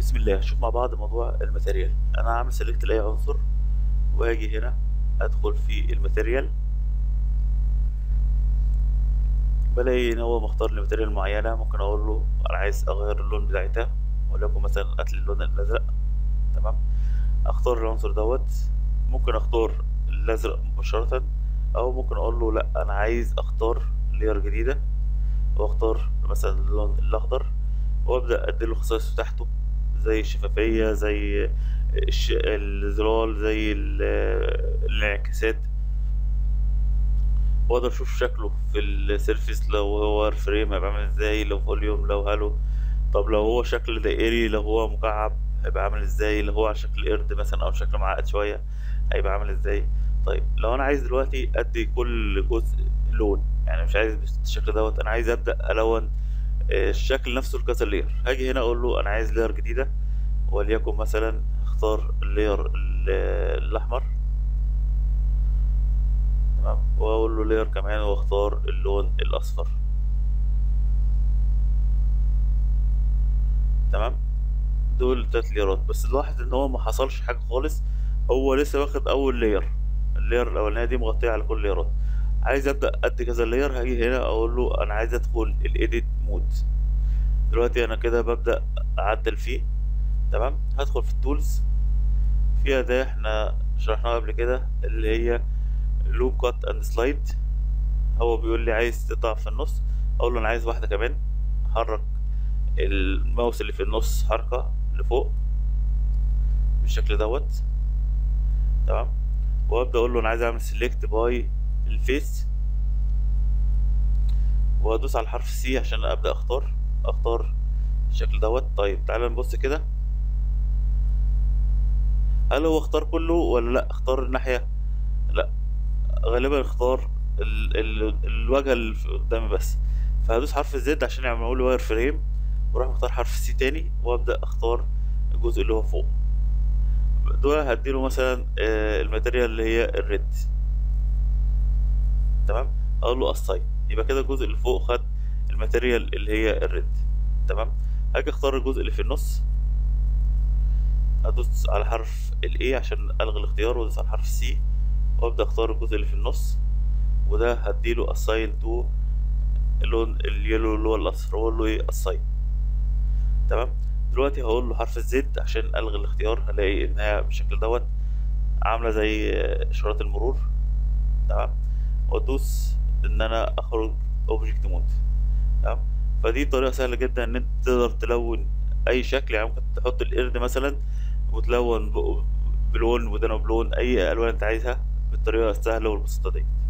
بسم الله نشوف مع بعض موضوع الماتيريال انا هعمل سيلكت لاي عنصر واجي هنا ادخل في الماتيريال بلاقي ان هو مختار لي ماتيريال معينه ممكن اقول له انا عايز اغير اللون بتاعتها وليكن مثلا قتل اللون الازرق تمام اختار العنصر دوت ممكن اختار الازرق مباشره او ممكن اقول له لا انا عايز اختار لير جديده واختار مثلا اللون الاخضر وابدا اديله الخصائص بتاعته زي الشفافيه زي الش... الظلال زي ال- الانعكاسات واقدر اشوف شكله في السيرفيس لو هو فريم هيبقى عامل ازاي لو فوليوم لو هالو طب لو هو شكل دائري لو هو مكعب هيبقى عامل ازاي لو هو على شكل قرد مثلا او شكل معقد شويه هيبقى عامل ازاي طيب لو انا عايز دلوقتي ادي كل جزء لون يعني مش عايز بالشكل دوت انا عايز ابدا الون آه، الشكل نفسه لكذا لير هاجي هنا اقول له انا عايز لير جديده وليكن مثلا اختار اللير ال- الاحمر تمام واقول له لير كمان واختار اللون الاصفر تمام دول تلات ليرات بس نلاحظ ان هو ما حصلش حاجه خالص هو لسه واخد اول لير اللير الاولانيه دي مغطيه على كل ليرات عايز ابدا ادي كذا لير هاجي هنا اقول له انا عايز ادخل الايديت مود دلوقتي انا كده ببدا اعدل فيه تمام هدخل في التولز في اداه احنا شرحناها قبل كده اللي هي لوب كات اند سلايد هو بيقول لي عايز تقطع في النص اقول له انا عايز واحده كمان حرك الماوس اللي في النص حركه لفوق بالشكل دوت تمام وابدا اقول له انا عايز اعمل سيلكت باي الفيس وادوس على الحرف سي عشان ابدا اختار اختار الشكل دوت طيب تعالى نبص كده هل هو اختار كله ولا لا اختار الناحيه لا غالبا اختار ال ال الواجهه اللي في قدامي بس فهدوس حرف زد عشان يعملوا لي واير فريم واروح مختار حرف سي تاني وابدا اختار الجزء اللي هو فوق دول هديله مثلا آه، الماتيريال اللي هي الريد تمام اقول له اساين يبقى كده الجزء اللي فوق خد الماتيريال اللي هي الريد تمام هاجي اختار الجزء اللي في النص ادوس على حرف الاي عشان الغي الاختيار وادوس على حرف سي وابدا اختار الجزء اللي في النص وده هديله اساين تو اللون اليلو اللي هو الاصفر واقول له ايه اساين تمام دلوقتي هقول له حرف الزد عشان الغي الاختيار هلاقي انها بالشكل دوت عامله زي اشارات المرور تمام وادوس ان انا اخرج اوبجكت مود تمام فدي طريقه سهله جدا ان انت تقدر تلون اي شكل يعني ممكن تحط القرد مثلا وتلون ب- بلون ودانه بلون اي الوان انت عايزها بالطريقه السهله والبسيطه دي